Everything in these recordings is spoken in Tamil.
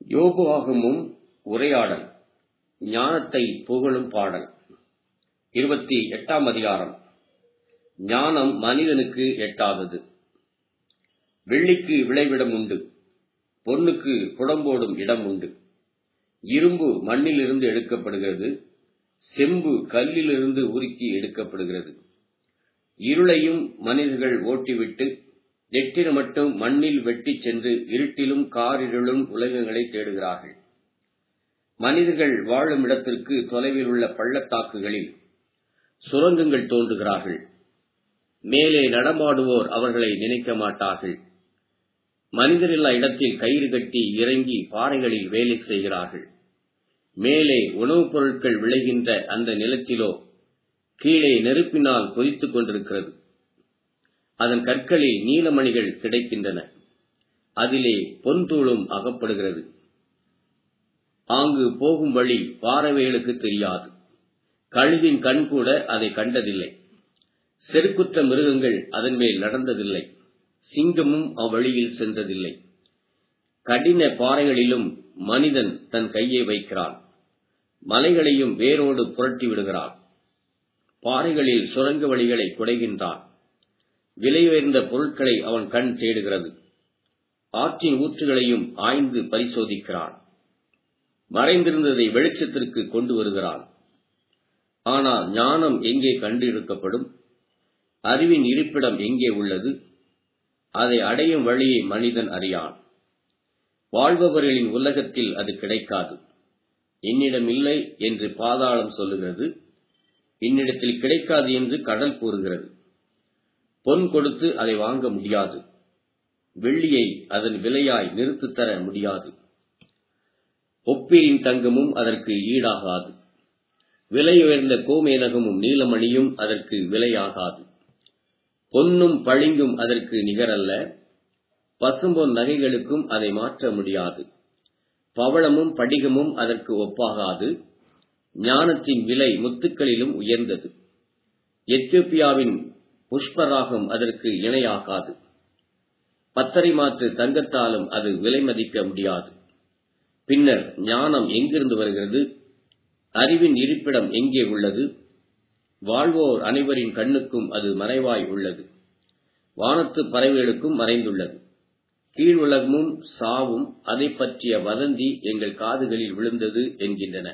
யோபுவாகமும் உரையாடல் ஞானத்தை புகழும் பாடல் இருபத்தி எட்டாம் அதிகாரம் ஞானம் மனிதனுக்கு எட்டாதது வெள்ளிக்கு விளைவிடம் உண்டு பொன்னுக்கு புடம்போடும் இடம் உண்டு இரும்பு மண்ணிலிருந்து எடுக்கப்படுகிறது செம்பு கல்லிலிருந்து உருக்கி எடுக்கப்படுகிறது இருளையும் மனிதர்கள் ஓட்டிவிட்டு எட்டின மட்டும் மண்ணில் வெட்டிச் சென்று இருட்டிலும் காரிருளும் உலகங்களை தேடுகிறார்கள் மனிதர்கள் வாழும் இடத்திற்கு தொலைவில் உள்ள பள்ளத்தாக்குகளில் சுரங்கங்கள் தோன்றுகிறார்கள் மேலே நடமாடுவோர் அவர்களை நினைக்க மாட்டார்கள் மனிதரில்லா இடத்தில் கயிறு கட்டி இறங்கி பாறைகளில் வேலை செய்கிறார்கள் மேலே உணவுப் பொருட்கள் விளைகின்ற அந்த நிலத்திலோ கீழே நெருப்பினால் கொதித்துக் கொண்டிருக்கிறது அதன் கற்களில் நீலமணிகள் கிடைக்கின்றன அதிலே பொன்தூளும் அகப்படுகிறது ஆங்கு போகும் வழி பாறவைகளுக்கு தெரியாது கழுவின் கண் கூட அதை கண்டதில்லை செருக்குற்ற மிருகங்கள் அதன் மேல் நடந்ததில்லை சிங்கமும் அவ்வழியில் சென்றதில்லை கடின பாறைகளிலும் மனிதன் தன் கையை வைக்கிறான் மலைகளையும் வேரோடு புரட்டி விடுகிறான் பாறைகளில் சுரங்க வழிகளை குடைகின்றான் விலையுயர்ந்த பொருட்களை அவன் கண் தேடுகிறது ஆற்றின் ஊற்றுகளையும் ஆய்ந்து பரிசோதிக்கிறான் மறைந்திருந்ததை வெளிச்சத்திற்கு கொண்டு வருகிறான் ஆனால் ஞானம் எங்கே கண்டிருக்கப்படும் அறிவின் இருப்பிடம் எங்கே உள்ளது அதை அடையும் வழியை மனிதன் அறியான் வாழ்பவர்களின் உலகத்தில் அது கிடைக்காது என்னிடம் இல்லை என்று பாதாளம் சொல்லுகிறது என்னிடத்தில் கிடைக்காது என்று கடல் கூறுகிறது பொன் கொடுத்து அதை வாங்க முடியாது வெள்ளியை அதன் விலையாய் நிறுத்து தர முடியாது ஒப்பீரின் தங்கமும் அதற்கு ஈடாகாது விலையுயர்ந்த கோமேதகமும் நீலமணியும் அதற்கு விலையாகாது பொன்னும் பளிங்கும் அதற்கு நிகரல்ல பசும்பொன் நகைகளுக்கும் அதை மாற்ற முடியாது பவளமும் படிகமும் அதற்கு ஒப்பாகாது ஞானத்தின் விலை முத்துக்களிலும் உயர்ந்தது எத்தியோப்பியாவின் புஷ்பராகம் அதற்கு இணையாகாது பத்தரை மாற்று தங்கத்தாலும் அது விலை மதிக்க முடியாது பின்னர் ஞானம் எங்கிருந்து வருகிறது அறிவின் இருப்பிடம் எங்கே உள்ளது வாழ்வோர் அனைவரின் கண்ணுக்கும் அது மறைவாய் உள்ளது வானத்து பறவைகளுக்கும் மறைந்துள்ளது கீழ் உலகமும் சாவும் அதை பற்றிய வதந்தி எங்கள் காதுகளில் விழுந்தது என்கின்றன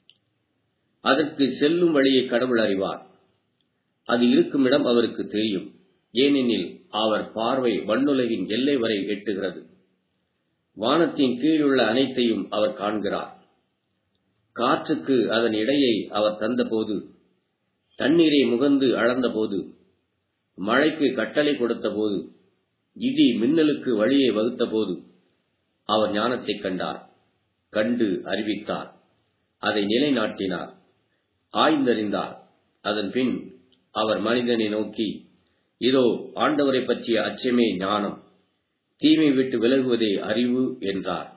அதற்கு செல்லும் வழியை கடவுள் அறிவார் அது இருக்கும் இடம் அவருக்கு தெரியும் ஏனெனில் அவர் பார்வை வண்ணுலகின் எல்லை வரை எட்டுகிறது வானத்தின் கீழுள்ள அனைத்தையும் அவர் காண்கிறார் காற்றுக்கு அதன் இடையை அவர் தந்தபோது தண்ணீரை முகந்து அளந்தபோது மழைக்கு கட்டளை கொடுத்தபோது இடி மின்னலுக்கு வழியை வகுத்தபோது அவர் ஞானத்தைக் கண்டார் கண்டு அறிவித்தார் அதை நிலைநாட்டினார் ஆய்ந்தறிந்தார் அதன் பின் அவர் மனிதனை நோக்கி இதோ ஆண்டவரை பற்றிய அச்சமே ஞானம் தீமை விட்டு விலகுவதே அறிவு என்றார்